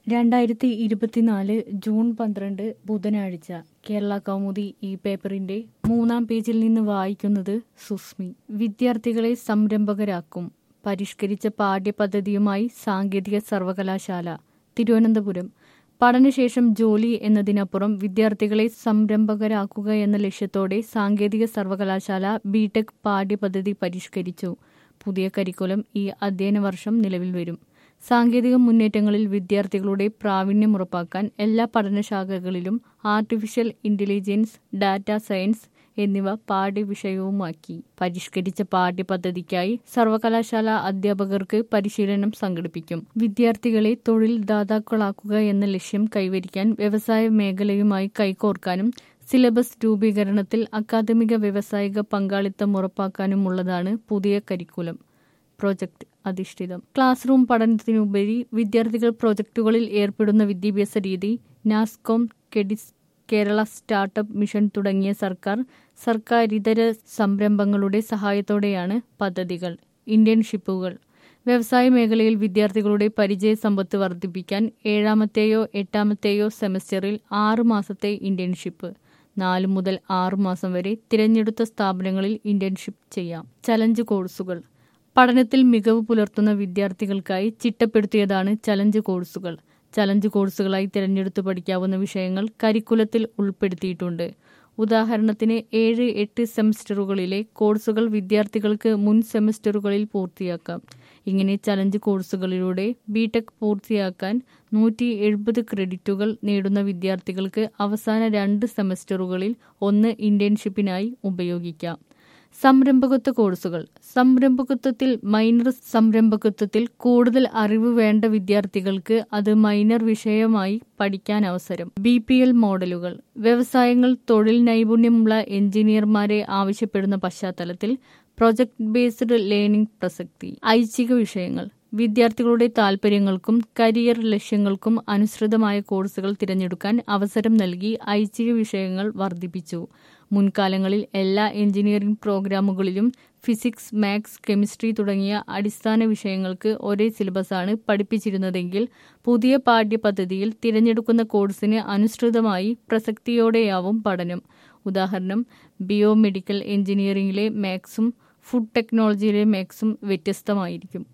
രണ്ടായിരത്തി ഇരുപത്തിനാല് ജൂൺ പന്ത്രണ്ട് ബുധനാഴ്ച കേരള കൗമുദി ഈ പേപ്പറിന്റെ മൂന്നാം പേജിൽ നിന്ന് വായിക്കുന്നത് സുസ്മി വിദ്യാർത്ഥികളെ സംരംഭകരാക്കും പരിഷ്കരിച്ച പാഠ്യപദ്ധതിയുമായി സാങ്കേതിക സർവകലാശാല തിരുവനന്തപുരം പഠനശേഷം ജോലി എന്നതിനപ്പുറം വിദ്യാർത്ഥികളെ സംരംഭകരാക്കുക എന്ന ലക്ഷ്യത്തോടെ സാങ്കേതിക സർവകലാശാല ബിടെക് പാഠ്യപദ്ധതി പരിഷ്കരിച്ചു പുതിയ കരിക്കുലം ഈ അധ്യയന വർഷം നിലവിൽ വരും സാങ്കേതിക മുന്നേറ്റങ്ങളിൽ വിദ്യാർത്ഥികളുടെ പ്രാവീണ്യം ഉറപ്പാക്കാൻ എല്ലാ പഠനശാഖകളിലും ആർട്ടിഫിഷ്യൽ ഇന്റലിജൻസ് ഡാറ്റ സയൻസ് എന്നിവ പാഠ്യവിഷയവുമാക്കി പരിഷ്കരിച്ച പാഠ്യപദ്ധതിക്കായി സർവകലാശാല അധ്യാപകർക്ക് പരിശീലനം സംഘടിപ്പിക്കും വിദ്യാർത്ഥികളെ തൊഴിൽ ദാതാക്കളാക്കുക എന്ന ലക്ഷ്യം കൈവരിക്കാൻ വ്യവസായ മേഖലയുമായി കൈകോർക്കാനും സിലബസ് രൂപീകരണത്തിൽ അക്കാദമിക വ്യവസായിക പങ്കാളിത്തം ഉറപ്പാക്കാനുമുള്ളതാണ് പുതിയ കരിക്കുലം പ്രോജക്ട് അധിഷ്ഠിതം ക്ലാസ് റൂം പഠനത്തിനുപരി വിദ്യാർത്ഥികൾ പ്രോജക്റ്റുകളിൽ ഏർപ്പെടുന്ന വിദ്യാഭ്യാസ രീതി NASSCOM KDISC Kerala startup mission തുടങ്ങിയ സർക്കാർ സർക്കാരിതര സംരംഭങ്ങളുടെ സഹായത്തോടെയാണ് പദ്ധതികൾ ഇന്റേൺഷിപ്പുകൾ വ്യവസായ മേഖലയിൽ വിദ്യാർത്ഥികളുടെ പരിചയ സമ്പത്ത് വർദ്ധിപ്പിക്കാൻ ഏഴാമത്തെയോ എട്ടാമത്തെയോ സെമസ്റ്ററിൽ ആറു മാസത്തെ ഇന്റേൺഷിപ്പ് നാല് മുതൽ ആറു മാസം വരെ തിരഞ്ഞെടുത്ത സ്ഥാപനങ്ങളിൽ ഇന്റേൺഷിപ്പ് ചെയ്യാം ചലഞ്ച് കോഴ്സുകൾ പഠനത്തിൽ മികവ് പുലർത്തുന്ന വിദ്യാർത്ഥികൾക്കായി ചിട്ടപ്പെടുത്തിയതാണ് ചലഞ്ച് കോഴ്സുകൾ ചലഞ്ച് കോഴ്സുകളായി തിരഞ്ഞെടുത്ത് പഠിക്കാവുന്ന വിഷയങ്ങൾ കരിക്കുലത്തിൽ ഉൾപ്പെടുത്തിയിട്ടുണ്ട് ഉദാഹരണത്തിന് ഏഴ് എട്ട് സെമസ്റ്ററുകളിലെ കോഴ്സുകൾ വിദ്യാർത്ഥികൾക്ക് മുൻ സെമസ്റ്ററുകളിൽ പൂർത്തിയാക്കാം ഇങ്ങനെ ചലഞ്ച് കോഴ്സുകളിലൂടെ ബിടെക് പൂർത്തിയാക്കാൻ നൂറ്റി എഴുപത് ക്രെഡിറ്റുകൾ നേടുന്ന വിദ്യാർത്ഥികൾക്ക് അവസാന രണ്ട് സെമസ്റ്ററുകളിൽ ഒന്ന് ഇന്റേൺഷിപ്പിനായി ഉപയോഗിക്കാം സംരംഭകത്വ കോഴ്സുകൾ സംരംഭകത്വത്തിൽ മൈനർ സംരംഭകത്വത്തിൽ കൂടുതൽ അറിവ് വേണ്ട വിദ്യാർത്ഥികൾക്ക് അത് മൈനർ വിഷയമായി പഠിക്കാൻ അവസരം ബി പി എൽ മോഡലുകൾ വ്യവസായങ്ങൾ തൊഴിൽ നൈപുണ്യമുള്ള എഞ്ചിനീയർമാരെ ആവശ്യപ്പെടുന്ന പശ്ചാത്തലത്തിൽ പ്രൊജക്ട് ബേസ്ഡ് ലേണിംഗ് പ്രസക്തി ഐച്ഛിക വിഷയങ്ങൾ വിദ്യാർത്ഥികളുടെ താൽപര്യങ്ങൾക്കും കരിയർ ലക്ഷ്യങ്ങൾക്കും അനുസൃതമായ കോഴ്സുകൾ തിരഞ്ഞെടുക്കാൻ അവസരം നൽകി ഐച്ഛിക വിഷയങ്ങൾ വർദ്ധിപ്പിച്ചു മുൻകാലങ്ങളിൽ എല്ലാ എഞ്ചിനീയറിംഗ് പ്രോഗ്രാമുകളിലും ഫിസിക്സ് മാത്സ് കെമിസ്ട്രി തുടങ്ങിയ അടിസ്ഥാന വിഷയങ്ങൾക്ക് ഒരേ സിലബസാണ് പഠിപ്പിച്ചിരുന്നതെങ്കിൽ പുതിയ പാഠ്യപദ്ധതിയിൽ തിരഞ്ഞെടുക്കുന്ന കോഴ്സിന് അനുസൃതമായി പ്രസക്തിയോടെയാവും പഠനം ഉദാഹരണം ബയോമെഡിക്കൽ എഞ്ചിനീയറിംഗിലെ മാത്സും ഫുഡ് ടെക്നോളജിയിലെ മാത്സും വ്യത്യസ്തമായിരിക്കും